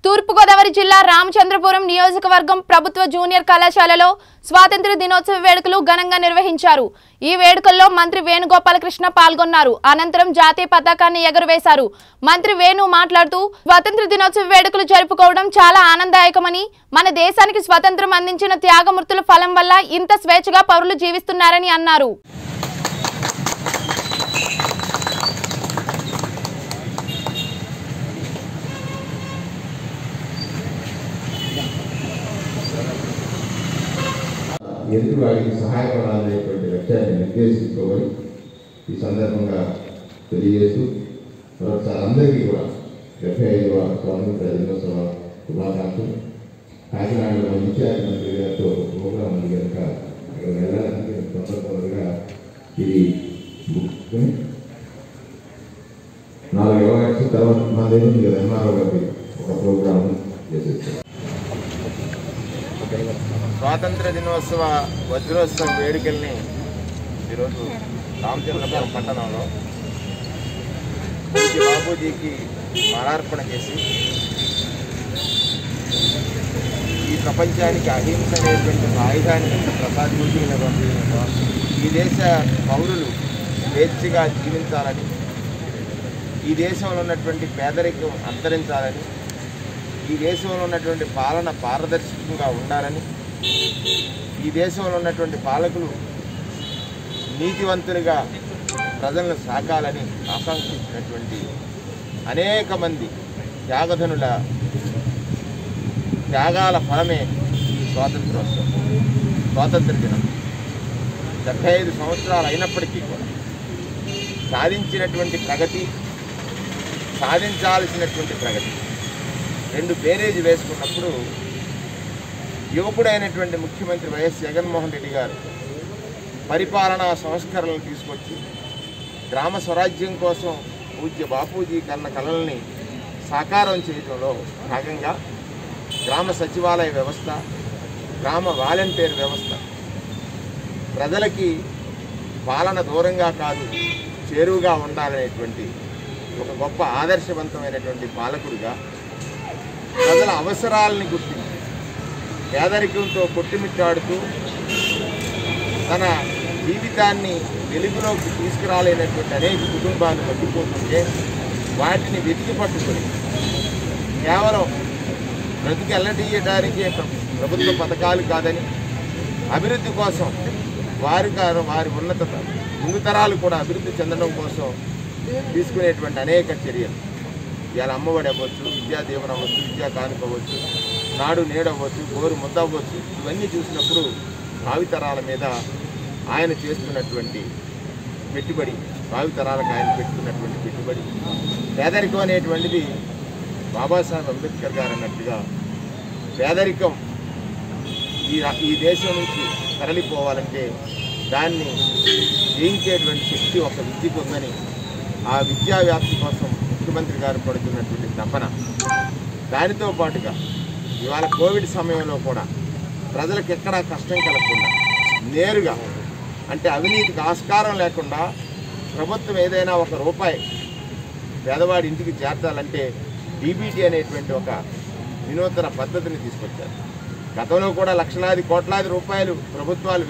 తూర్పుగోదావరి జిల్లా రామచంద్రపురం నియోజకవర్గం ప్రభుత్వ జూనియర్ కళాశాలలో స్వాతంత్ర దినోత్సవ వేడుకలు ఘనంగా నిర్వహించారు ఈ వేడుకల్లో మంత్రి వేణుగోపాలకృష్ణ పాల్గొన్నారు అనంతరం జాతీయ పతాకాన్ని ఎగురవేశారు మంత్రి వేణు మాట్లాడుతూ స్వాతంత్ర దినోత్సవ వేడుకలు జరుపుకోవడం చాలా ఆనందదాయకమని మన దేశానికి స్వతంత్రం అందించిన త్యాగమూర్తుల ఫలం వల్ల ఇంత స్వేచ్ఛగా పౌరులు జీవిస్తున్నారని అన్నారు ఎందుకు వారికి సహాయపడాలనేటువంటి లక్ష్యాన్ని నిర్దేశించుకోవాలి ఈ సందర్భంగా తెలియజేస్తూ మరొకసారి అందరికీ కూడా డెబ్బై ఐదవ స్వాతంత్ర దినోత్సవ శుభాకాంక్షలు కాకినాడలో ముఖ్యమంత్రి మంత్రి గారితో ప్రోగ్రాం ఉంది కనుక అక్కడ వెళ్ళడానికి సందర్భంగా ఇది ముఖ్యం. నాలుగు ఇవ్వచ్చు తర్వాత మా దగ్గర ఉంది కదా ఎంఆర్ఓ గారికి ఒక ప్రోగ్రాం చేసేస్తాం స్వాతంత్ర దినోత్సవ వజ్రోత్సవ వేడుకల్ని ఈరోజు రామచంద్రపురం పట్టణంలో పూజ్య బాబూజీకి మాలార్పణ చేసి ఈ ప్రపంచానికి అహింస అనేటువంటి ఒక ఆయుధాన్ని ప్రసాదించినటువంటి ఈ దేశ పౌరులు స్వేచ్ఛగా జీవించాలని ఈ దేశంలో ఉన్నటువంటి పేదరికం అంతరించాలని ఈ దేశంలో ఉన్నటువంటి పాలన పారదర్శకంగా ఉండాలని ఈ దేశంలో ఉన్నటువంటి పాలకులు నీతివంతులుగా ప్రజలను సాకాలని ఆకాంక్షించినటువంటి అనేక మంది త్యాగధనుల త్యాగాల ఫలమే ఈ స్వాతంత్రోత్సవం స్వాతంత్ర దినం డెబ్బై ఐదు సంవత్సరాలు అయినప్పటికీ కూడా సాధించినటువంటి ప్రగతి సాధించాల్సినటువంటి ప్రగతి రెండు బేరేజ్ వేసుకున్నప్పుడు యువకుడైనటువంటి ముఖ్యమంత్రి వైఎస్ జగన్మోహన్ రెడ్డి గారు పరిపాలనా సంస్కరణలు తీసుకొచ్చి గ్రామ స్వరాజ్యం కోసం పూజ్య బాపూజీ కన్న కళల్ని సాకారం చేయడంలో భాగంగా గ్రామ సచివాలయ వ్యవస్థ గ్రామ వాలంటీర్ వ్యవస్థ ప్రజలకి పాలన దూరంగా కాదు చేరువుగా ఉండాలనేటువంటి ఒక గొప్ప ఆదర్శవంతమైనటువంటి పాలకుడిగా ప్రజల అవసరాలని గుర్తించి పేదరికంతో కొట్టుమిట్టాడుతూ తన జీవితాన్ని వెలుగులోకి తీసుకురాలేనటువంటి అనేక కుటుంబాలు మగ్గిపోతుంటే వాటిని వెతికి పట్టుకొని కేవలం బ్రతికి ఎల్లడీయడానికే ప్ర- ప్రభుత్వ పథకాలు కాదని అభివృద్ధి కోసం వారి కా- వారి ఉన్నత ముందు తరాలు కూడా అభివృద్ధి చెందడం కోసం తీసుకునేటువంటి అనేక చర్యలు ఇవాళ అమ్మఒడి అవ్వచ్చు విద్యా దీవెన అవ్వచ్చు విద్యా కానుక అవ్వచ్చు నాడు నేడు అవ్వచ్చు గోరు ముద్ద అవ్వచ్చు ఇవన్నీ చూసినప్పుడు భావితరాల మీద ఆయన చేస్తున్నటువంటి పెట్టుబడి భావితరాలకు ఆయన పెట్టుకున్నటువంటి పెట్టుబడి పేదరికం అనేటువంటిది బాబాసాహెబ్ అంబేద్కర్ గారు అన్నట్టుగా పేదరికం ఈ రా- ఈ దేశం నుంచి తరలిపోవాలంటే దాన్ని జయించేటువంటి శక్తి ఒక విద్యకు ఉందని ఆ విద్యా వ్యాప్తి కోసం ముఖ్యమంత్రి గారు పడుతున్నటువంటి తపన దానితో పాటుగా ఇవాళ కోవిడ్ సమయంలో కూడా ప్రజలకు ఎక్కడా కష్టం కలగకుండా నేరుగా అంటే అవినీతికి ఆస్కారం లేకుండా ప్రభుత్వం ఏదైనా ఒక రూపాయి పేదవాడి ఇంటికి చేర్చాలంటే డీబీటీ అనేటువంటి ఒక వినూతన పద్ధతిని తీసుకొచ్చారు గతంలో కూడా లక్షలాది కోట్లాది రూపాయలు ప్రభుత్వాలు